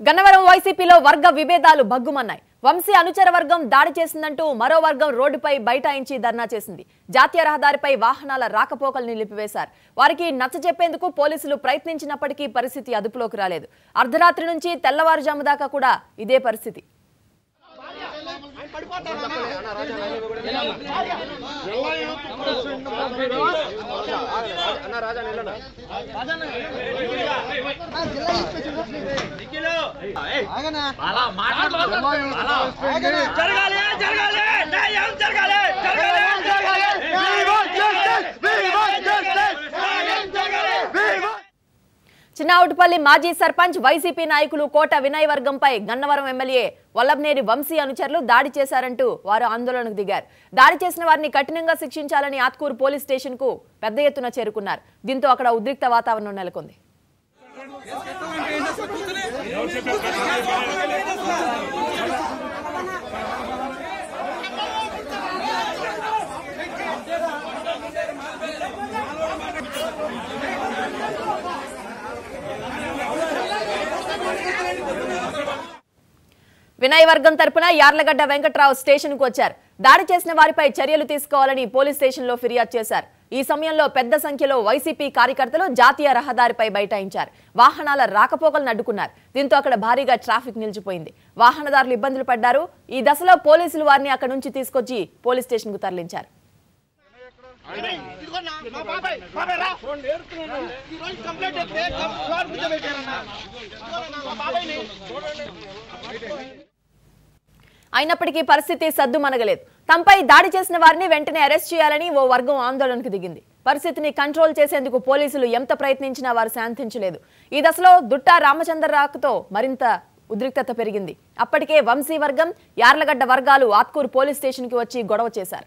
గన్నవరం వైసీపీలో వర్గ విభేదాలు భగ్గుమన్నాయి వంశీ అనుచర వర్గం దాడి చేసిందంటూ మరో వర్గం రోడ్డుపై బైఠాయించి ధర్నా చేసింది జాతీయ రహదారిపై వాహనాల రాకపోకలు నిలిపివేశారు వారికి నచ్చజెప్పేందుకు పోలీసులు ప్రయత్నించినప్పటికీ పరిస్థితి అదుపులోకి రాలేదు అర్ధరాత్రి నుంచి తెల్లవారుజాము దాకా కూడా ఇదే పరిస్థితి జరగాలి జరగాలి న్యాయం జరగాలి జరగాలి చిన్నావుటిపల్లి మాజీ సర్పంచ్ వైసీపీ నాయకులు కోట వినయ్ వర్గంపై గన్నవరం ఎమ్మెల్యే వల్లభనేని వంశీ అనుచరులు దాడి చేశారంటూ వారు ఆందోళనకు దిగారు దాడి చేసిన వారిని కఠినంగా శిక్షించాలని ఆత్కూరు పోలీస్ స్టేషన్ కు పెద్ద ఎత్తున చేరుకున్నారు దీంతో అక్కడ ఉద్రిక్త వాతావరణం నెలకొంది వినయ్ వర్గం తరపున యార్లగడ్డ వెంకట్రావు స్టేషన్ కు వచ్చారు దాడి చేసిన వారిపై చర్యలు తీసుకోవాలని పోలీస్ స్టేషన్ లో ఫిర్యాదు చేశారు ఈ సమయంలో పెద్ద సంఖ్యలో వైసీపీ కార్యకర్తలు జాతీయ రహదారిపై బైఠాయించారు వాహనాల రాకపోకలను అడ్డుకున్నారు దీంతో అక్కడ భారీగా ట్రాఫిక్ నిలిచిపోయింది వాహనదారులు ఇబ్బందులు పడ్డారు ఈ దశలో పోలీసులు వారిని అక్కడ నుంచి తీసుకొచ్చి పోలీస్ స్టేషన్ కు తరలించారు అయినప్పటికీ పరిస్థితి సద్దుమనగలేదు తమపై దాడి చేసిన వారిని వెంటనే అరెస్ట్ చేయాలని ఓ వర్గం ఆందోళనకు దిగింది పరిస్థితిని కంట్రోల్ చేసేందుకు పోలీసులు ఎంత ప్రయత్నించినా వారు శాంతించలేదు ఈ దశలో దుట్టా రామచంద్రరావుతో మరింత ఉద్రిక్తత పెరిగింది అప్పటికే వంశీ వర్గం యార్లగడ్డ వర్గాలు ఆత్కూరు పోలీస్ స్టేషన్కి వచ్చి గొడవ చేశారు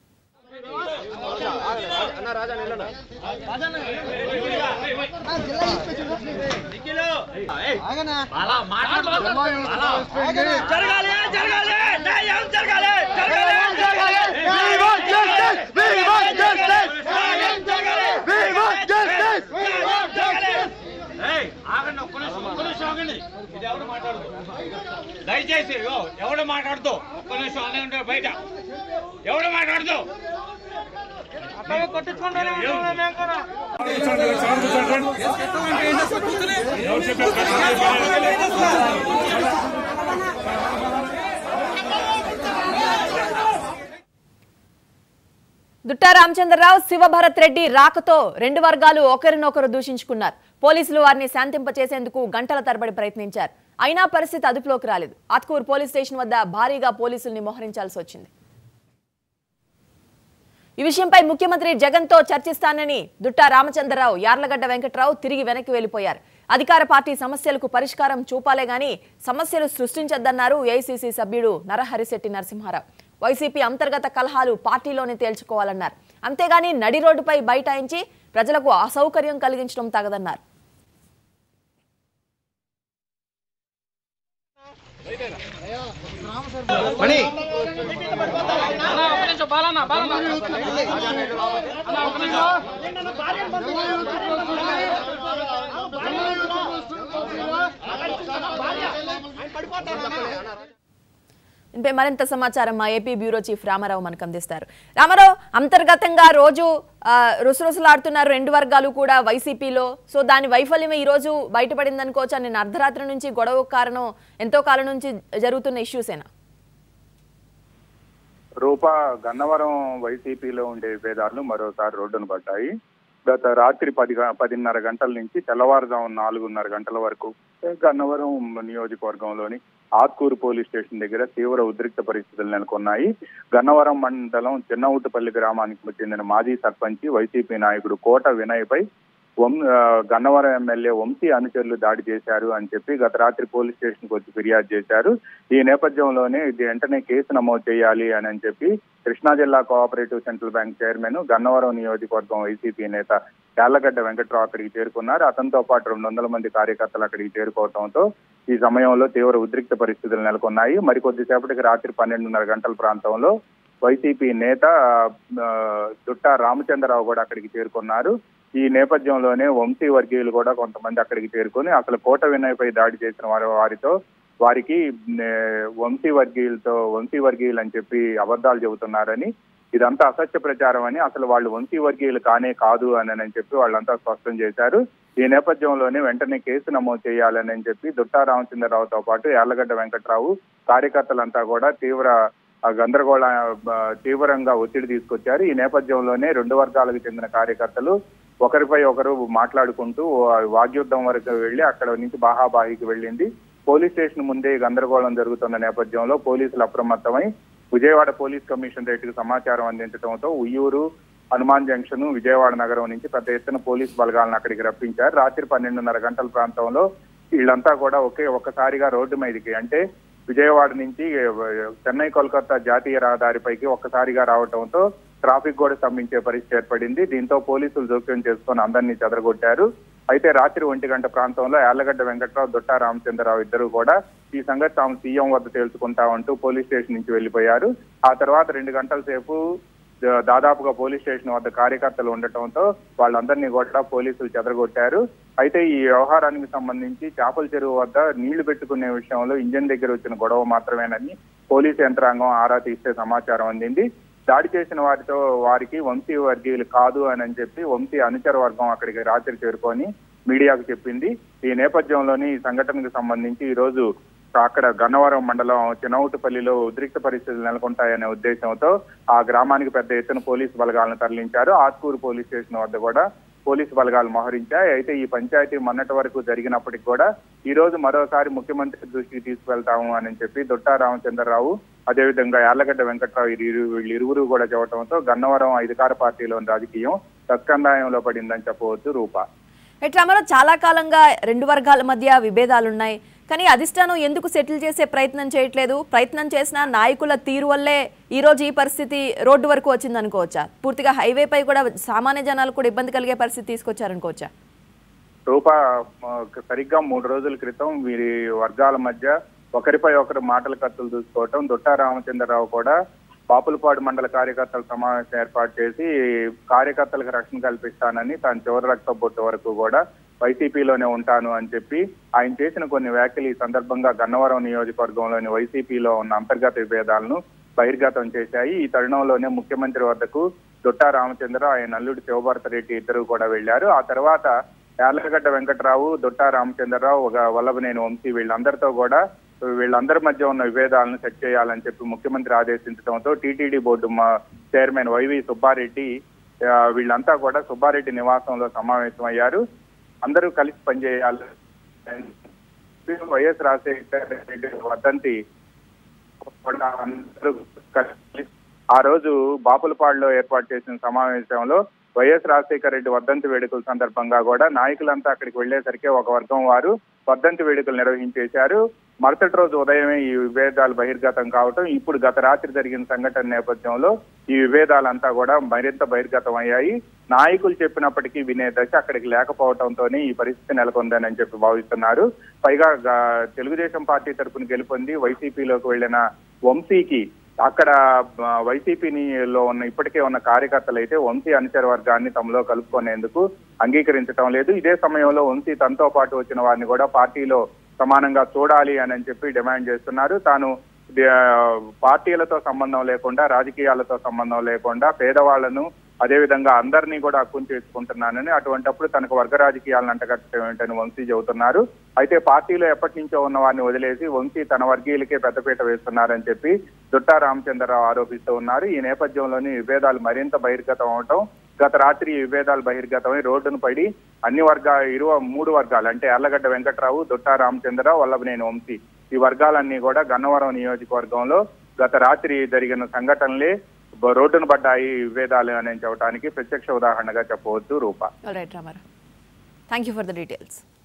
జరగాలి జరగాలి న్యాయం జరగాలి జరగాలి ఆగండి ఒక్క నిమిషం ఒక్క నిమిషం ఆగండి ఇది ఎవరు మాట్లాడదు దయచేసి ఇగో, ఎవడు మాట్లాడుతూ ఒక్క నిమిషం అనే ఉంటారు బయట ఎవడు మాట్లాడుతూ కొట్టించుకుంటానే ఉంటాం మేము కూడా దుట్టా రామచంద్రరావు శివభరత్ రెడ్డి రాకతో రెండు వర్గాలు ఒకరినొకరు దూషించుకున్నారు పోలీసులు వారిని శాంతింపచేసేందుకు గంటల తరబడి ప్రయత్నించారు అయినా పరిస్థితి అదుపులోకి రాలేదు ఆత్కూరు పోలీస్ స్టేషన్ వద్ద భారీగా పోలీసుల్ని మోహరించాల్సి వచ్చింది ఈ విషయంపై ముఖ్యమంత్రి జగన్ తో చర్చిస్తానని దుట్టా రామచంద్రరావు యార్లగడ్డ వెంకట్రావు తిరిగి వెనక్కి వెళ్లిపోయారు అధికార పార్టీ సమస్యలకు పరిష్కారం చూపాలే గాని సమస్యలు సృష్టించొద్దన్నారు ఏఐసీసీ సభ్యుడు నరహరిశెట్టి నరసింహారావు వైసీపీ అంతర్గత కలహాలు పార్టీలోనే తేల్చుకోవాలన్నారు అంతేగాని నడి రోడ్డుపై బైఠాయించి ప్రజలకు అసౌకర్యం కలిగించడం తగదన్నారు దీనిపై మరింత సమాచారం మా ఏపీ బ్యూరో చీఫ్ రామారావు మనకు అందిస్తారు రామారావు అంతర్గతంగా రోజు ఆ, రుసరుసలాడుతున్నారు రెండు వర్గాలు కూడా వైసీపీలో సో దాని వైఫల్యమే ఈ రోజు బయటపడింది అనుకోవచ్చా నేను అర్ధరాత్రి నుంచి గొడవ కారణం ఎంతో కాలం నుంచి జరుగుతున్న ఇష్యూసేనా రూప గన్నవరం వైసీపీలో ఉండే విభేదాలు మరోసారి రోడ్డును పడ్డాయి గత రాత్రి పది గ- పదిన్నర గంటల నుంచి తెల్లవారుజాము నాలుగున్నర గంటల వరకు గన్నవరం నియోజకవర్గంలోని ఆత్కూరు పోలీస్ స్టేషన్ దగ్గర తీవ్ర ఉద్రిక్త పరిస్థితులు నెలకొన్నాయి గన్నవరం మండలం చిన్నవుట్టుపల్లి గ్రామానికి చెందిన మాజీ సర్పంచ్ వైసీపీ నాయకుడు కోట వినయ్పై వం ఆ, గన్నవరం ఎమ్మెల్యే వంశీ అనుచరులు దాడి చేశారు అని చెప్పి గత రాత్రి పోలీస్ స్టేషన్ కు వచ్చి ఫిర్యాదు చేశారు ఈ నేపథ్యంలోనే ఇది వెంటనే కేసు నమోదు చేయాలి అని అని చెప్పి కృష్ణా జిల్లా cooperative central bank chairman Gannavaram నియోజకవర్గం వైసీపీ నేత యాళ్లగడ్డ వెంకట్రావు అక్కడికి చేరుకున్నారు అతనితో పాటు రెండు వందల మంది కార్యకర్తలు అక్కడికి చేరుకోవడంతో ఈ సమయంలో తీవ్ర ఉద్రిక్త పరిస్థితులు నెలకొన్నాయి మరికొద్దిసేపటికి రాత్రి పన్నెండున్నర గంటల ప్రాంతంలో వైసీపీ నేత ఆ, దుట్టా రామచంద్రరావు కూడా అక్కడికి చేరుకున్నారు ఈ నేపథ్యంలోనే వంశీ వర్గీయులు కూడా కొంతమంది అక్కడికి చేరుకొని అసలు కోట వినయ్పై దాడి చేసిన వారి వారితో వారికి ఏ, వంశీ వర్గీయులతో వంశీ వర్గీయులు అని చెప్పి అబద్ధాలు చెబుతున్నారని ఇదంతా అసత్య ప్రచారం అని అసలు వాళ్ళు వంశీ వర్గీయులు కానే కాదు అని అని చెప్పి వాళ్ళంతా స్పష్టం చేశారు ఈ నేపథ్యంలోనే వెంటనే కేసు నమోదు చేయాలని అని చెప్పి దుట్టా రామచంద్రరావుతో పాటు యార్లగడ్డ వెంకట్రావు కార్యకర్తలంతా కూడా తీవ్ర ఆ, గందరగోళ ఆ, తీవ్రంగా ఒత్తిడి తీసుకొచ్చారు ఈ నేపథ్యంలోనే రెండు వర్గాలకు చెందిన కార్యకర్తలు ఒకరిపై ఒకరు మాట్లాడుకుంటూ ఆ వాగ్యుద్ధం వరకు వెళ్లి అక్కడ నుంచి బాహాబాహికి వెళ్ళింది పోలీస్ స్టేషన్ ముందే గందరగోళం జరుగుతున్న నేపథ్యంలో పోలీసులు అప్రమత్తమై విజయవాడ పోలీస్ కమిషనరేట్ కు సమాచారం అందించడంతో ఉయ్యూరు హనుమాన్ జంక్షన్ విజయవాడ నగరం నుంచి పెద్ద ఎత్తున పోలీస్ బలగాలను అక్కడికి రప్పించారు రాత్రి పన్నెండున్నర గంటల ప్రాంతంలో వీళ్ళంతా కూడా ఒకే ఒక్కసారిగా రోడ్డు మీదకి అంటే విజయవాడ నుంచి చెన్నై కోల్కతా జాతీయ రహదారిపైకి ఒక్కసారిగా రావడంతో ట్రాఫిక్ కూడా స్తంభించే పరిస్థితి ఏర్పడింది దీంతో పోలీసులు జోక్యం చేసుకొని అందరినీ చెదరగొట్టారు అయితే రాత్రి ఒంటి గంట ప్రాంతంలో యార్లగడ్డ వెంకట్రావు దొట్టా రామచంద్రరావు ఇద్దరు కూడా ఈ సంగతి తాము సీఎం వద్ద తేల్చుకుంటామంటూ పోలీస్ స్టేషన్ నుంచి వెళ్లిపోయారు ఆ తర్వాత రెండు గంటల సేపు దా- దాదాపుగా పోలీస్ స్టేషన్ వద్ద కార్యకర్తలు ఉండటంతో వాళ్ళందరినీ కూడా పోలీసులు చెదరగొట్టారు అయితే ఈ వ్యవహారానికి సంబంధించి చేపల చెరువు వద్ద నీళ్లు పెట్టుకునే విషయంలో ఇంజన్ దగ్గర వచ్చిన గొడవ మాత్రమేనని పోలీసు యంత్రాంగం ఆరా తీస్తే సమాచారం అందింది దాడి చేసిన వారితో వారికి వంశీ వర్గీయులు కాదు అని అని చెప్పి వంశీ అనుచర వర్గం అక్కడికి రాత్రి చేరుకొని మీడియాకు చెప్పింది ఈ నేపథ్యంలోని ఈ సంఘటనకు సంబంధించి ఈ రోజు అక్కడ గన్నవరం మండలం చినౌటుపల్లిలో ఉద్రిక్త పరిస్థితులు నెలకొంటాయనే ఉద్దేశంతో ఆ గ్రామానికి పెద్ద ఎత్తున పోలీసు బలగాలను తరలించారు ఆత్కూరు పోలీస్ స్టేషన్ వద్ద కూడా పోలీసు బలగాలు మోహరించాయి అయితే ఈ పంచాయతీ మొన్నటి వరకు జరిగినప్పటికీ కూడా ఈ రోజు మరోసారి ముఖ్యమంత్రి దృష్టికి తీసుకువెళ్తాము అని చెప్పి దొట్టా రామచంద్రరావు అదేవిధంగా యార్లగడ్డ వెంకట్రావు ఇరు- వీళ్ళు ఇరువురు కూడా చెప్పడంతో గన్నవరం అధికార పార్టీలోని రాజకీయం తత్కందాయంలో పడిందని చెప్పవచ్చు రూపా రామారావు చాలా కాలంగా రెండు వర్గాల మధ్య విభేదాలున్నాయి కానీ అధిష్టానం ఎందుకు సెటిల్ చేసే ప్రయత్నం చేయట్లేదు ప్రయత్నం చేసిన నాయకుల తీరు వల్లే ఈ రోజు ఈ పరిస్థితి రోడ్డు వరకు వచ్చింది అనుకోవచ్చా పూర్తిగా హైవేపై కూడా సామాన్య జనాలు కూడా ఇబ్బంది కలిగే పరిస్థితి తీసుకొచ్చారనుకోవచ్చా రూపా ఆ, సరిగ్గా మూడు రోజుల క్రితం వీరి వర్గాల మధ్య ఒకరిపై ఒకరు మాటల కత్తులు చూసుకోవటం దొట్టా రామచంద్రరావు కూడా పాపులపాడు మండల కార్యకర్తల సమావేశం ఏర్పాటు చేసి కార్యకర్తలకు రక్షణ కల్పిస్తానని తాను చివరి రక్త బొట్టు వరకు కూడా వైసీపీలోనే ఉంటాను అని చెప్పి ఆయన చేసిన కొన్ని వ్యాఖ్యలు ఈ సందర్భంగా గన్నవరం నియోజకవర్గంలోని వైసీపీలో ఉన్న అంతర్గత విభేదాలను బహిర్గతం చేశాయి ఈ తరుణంలోనే ముఖ్యమంత్రి వద్దకు దొట్టా రామచంద్ర ఆయన అల్లుడి శివభారత రెడ్డి ఇద్దరు కూడా వెళ్లారు ఆ తర్వాత యార్లగడ్డ వెంకట్రావు దొట్టా రామచంద్రరావు ఒక వల్లభనేని వంశీ వీళ్ళందరితో కూడా వీళ్ళందరి మధ్య ఉన్న విభేదాలను సెట్ చేయాలని చెప్పి ముఖ్యమంత్రి ఆదేశించడంతో టీటీడీ బోర్డు మా చైర్మన్ వైవి సుబ్బారెడ్డి ఆ, వీళ్ళంతా కూడా సుబ్బారెడ్డి నివాసంలో సమావేశమయ్యారు అందరూ కలిసి పనిచేయాలి వైఎస్ రాజశేఖర రెడ్డి వర్ధంతి కూడా అందరూ కలిసి ఆ రోజు బాపులపాడులో ఏర్పాటు చేసిన సమావేశంలో వైఎస్ రాజశేఖర రెడ్డి వర్ధంతి వేడుకల సందర్భంగా కూడా నాయకులంతా అక్కడికి వెళ్లేసరికి ఒక వర్గం వారు వర్ధంతి వేడుకలు నిర్వహించేశారు మరుసటి రోజు ఉదయమే ఈ విభేదాలు బహిర్గతం కావటం ఇప్పుడు గత రాత్రి జరిగిన సంఘటన నేపథ్యంలో ఈ విభేదాలంతా కూడా మరింత బహిర్గతం అయ్యాయి నాయకులు చెప్పినప్పటికీ వినే దశ అక్కడికి లేకపోవడంతోనే ఈ పరిస్థితి నెలకొందని చెప్పి భావిస్తున్నారు పైగా గా- తెలుగుదేశం పార్టీ తరపున గెలుపొంది వైసీపీలోకి వెళ్లిన వంశీకి అక్కడ ఆ, వైసీపీనిలో ఉన్న ఇప్పటికే ఉన్న కార్యకర్తలు అయితే వంశీ అనుచర వర్గాన్ని తమలో కలుపుకునేందుకు అంగీకరించడం లేదు ఇదే సమయంలో వంశీ తనతో పాటు వచ్చిన వారిని కూడా పార్టీలో సమానంగా చూడాలి అని అని చెప్పి డిమాండ్ చేస్తున్నారు తాను ది- ఆ, పార్టీలతో సంబంధం లేకుండా రాజకీయాలతో సంబంధం లేకుండా పేదవాళ్లను అదేవిధంగా అందరినీ కూడా హక్కును చేసుకుంటున్నానని అటువంటప్పుడు తనకు వర్గ రాజకీయాలను అంటగట్టడం ఏంటని వంశీ చెబుతున్నారు అయితే పార్టీలో ఎప్పటి నుంచో ఉన్న వారిని వదిలేసి వంశీ తన వర్గీయులకే పెద్దపీట వేస్తున్నారని చెప్పి దుట్టా రామచంద్రరావు ఆరోపిస్తూ ఉన్నారు ఈ నేపథ్యంలోని విభేదాలు మరింత బహిర్గతం అవటం గత రాత్రి ఈ విభేదాలు బహిర్గతమై రోడ్డును పడి అన్ని వర్గా ఇరు మూడు వర్గాలు అంటే ఎర్లగడ్డ వెంకట్రావు దొట్టా రామచంద్రరావు వల్లభనేని వంశీ ఈ వర్గాలన్నీ కూడా గన్నవరం నియోజకవర్గంలో గత రాత్రి జరిగిన సంఘటనలే బ- రోడ్డును పడ్డాయి ఈ విభేదాలు అని చెప్పడానికి ప్రత్యక్ష ఉదాహరణగా చెప్పవచ్చు Rupa right Ramarao thank you for the details